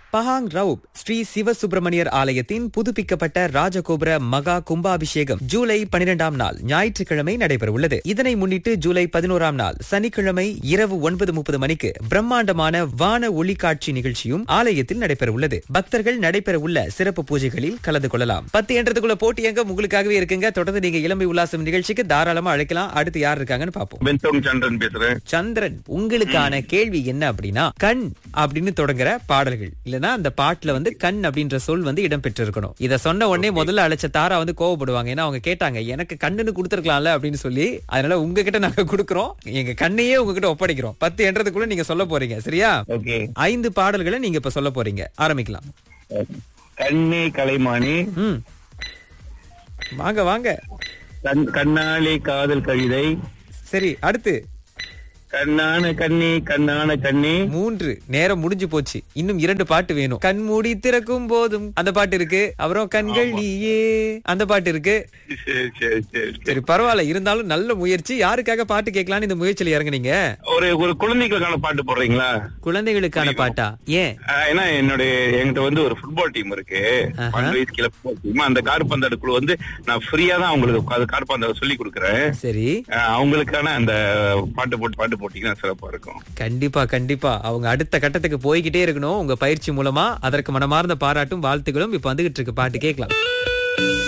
Pahang Rauff Sri Sivasubramaniar ஆலயத்தின் புதுப்பிக்கப்பட்ட ராஜகோபுர மகா கும்பாபிஷேகம் ஜூலை பனிரெண்டாம் நாள் ஞாயிற்றுக்கிழமை நடைபெறவுள்ளது இதனை முன்னிட்டு ஜூலை பதினோராம் நாள் சனிக்கிழமை இரவு ஒன்பது முப்பது மணிக்கு பிரம்மாண்டமான வான ஒளிக்காட்சி நிகழ்ச்சியும் ஆலயத்தில் நடைபெறவுள்ளது பக்தர்கள் நடைபெறவுள்ள சிறப்பு பூஜைகளில் கலந்து கொள்ளலாம் பத்து என்றதுக்குள்ள போட்டி எங்க உங்களுக்காகவே இருக்குங்க தொடர்ந்து நீங்க இளமை உல்லாசம் நிகழ்ச்சிக்கு தாராளமா அழைக்கலாம் அடுத்து யார் இருக்காங்கன்னு பாப்போம் பென்தோங் சந்திரன் பேசுறேன் சந்திரன் உங்களுக்கான கேள்வி என்ன அப்படின்னா கண் அப்படின்னு தொடங்குற பாடல்கள் இல்லனா அந்த பாட்டுல வந்து கண் அப்படின்ற சொல் வந்து இடம்பெற்று இருக்கணும் இத சொன்ன உடனே முதல்ல அழைச்ச தாரா வந்து கோவப்படுவாங்க ஏன்னா அவங்க கேட்டாங்க எனக்கு கண்ணுன்னு கொடுத்துருக்கலாம்ல அப்படின்னு சொல்லி அதனால உங்ககிட்ட நாங்க கொடுக்குறோம் எங்க கண்ணையே உங்ககிட்ட ஒப்படைக்கிறோம் பத்து என்றதுக்குள்ள நீங்க சொல்ல போறீங்க சரியா ஓகே ஐந்து பாடல்களை நீங்க இப்ப சொல்ல போறீங்க ஆரம்பிக்கலாம் கண்ணே கலைமானி ம் வாங்க வாங்க கண் கண்ணாலே காதல் கவிதை சரி அடுத்து கண்ணான கண்ணே கண்ணான கண்ணே மூன்று நேரம் முடிஞ்சு போச்சு இன்னும் இரண்டு பாட்டு வேணும் கண் மூடி திறக்கும் போதும் அந்த பாட்டு இருக்கு அப்புறம் கண்கள் நீயே அந்த பாட்டு இருக்கு சரி சரி சரி சரி சரி பரவாயில்ல இருந்தாலும் நல்ல முயற்சி யாருக்காக பாட்டு கேட்கலாம்னு இந்த முயற்சியில இறங்குனீங்க ஒரு ஒரு குழந்தைகளுக்கான பாட்டு போடுறீங்களா குழந்தைகளுக்கான பாட்டா ஏன் ஆஹ் ஏன்னா என்னுடைய என்கிட்ட வந்து ஒரு ஃபுட்பால் டீம் இருக்கு ஆஹா. பன்னெண்டு வயசு கீழே ஃபுட்பால் டீம் அந்த கார்பந்தாடு குழு வந்து நான் ஃப்ரீயா தான் அவங்களுக்கு அது கார்பந்தாடு சொல்லி கொடுக்குறேன் சரி ஆஹ் அவங்களுக்கான அந்த பாட்டு போட்டு பாட்டு போட்டீங்கன்னா சிறப்பா இருக்கும் கண்டிப்பா கண்டிப்பா அவங்க அடுத்த கட்டத்துக்கு போய்கிட்டே இருக்கணும் உங்க பயிற்சி மூலமா அதற்கு மனமார்ந்த பாராட்டும் வாழ்த்துக்களும் இப்ப வந்துகிட்டு இருக்கு பாட்டு கேட்கலாம்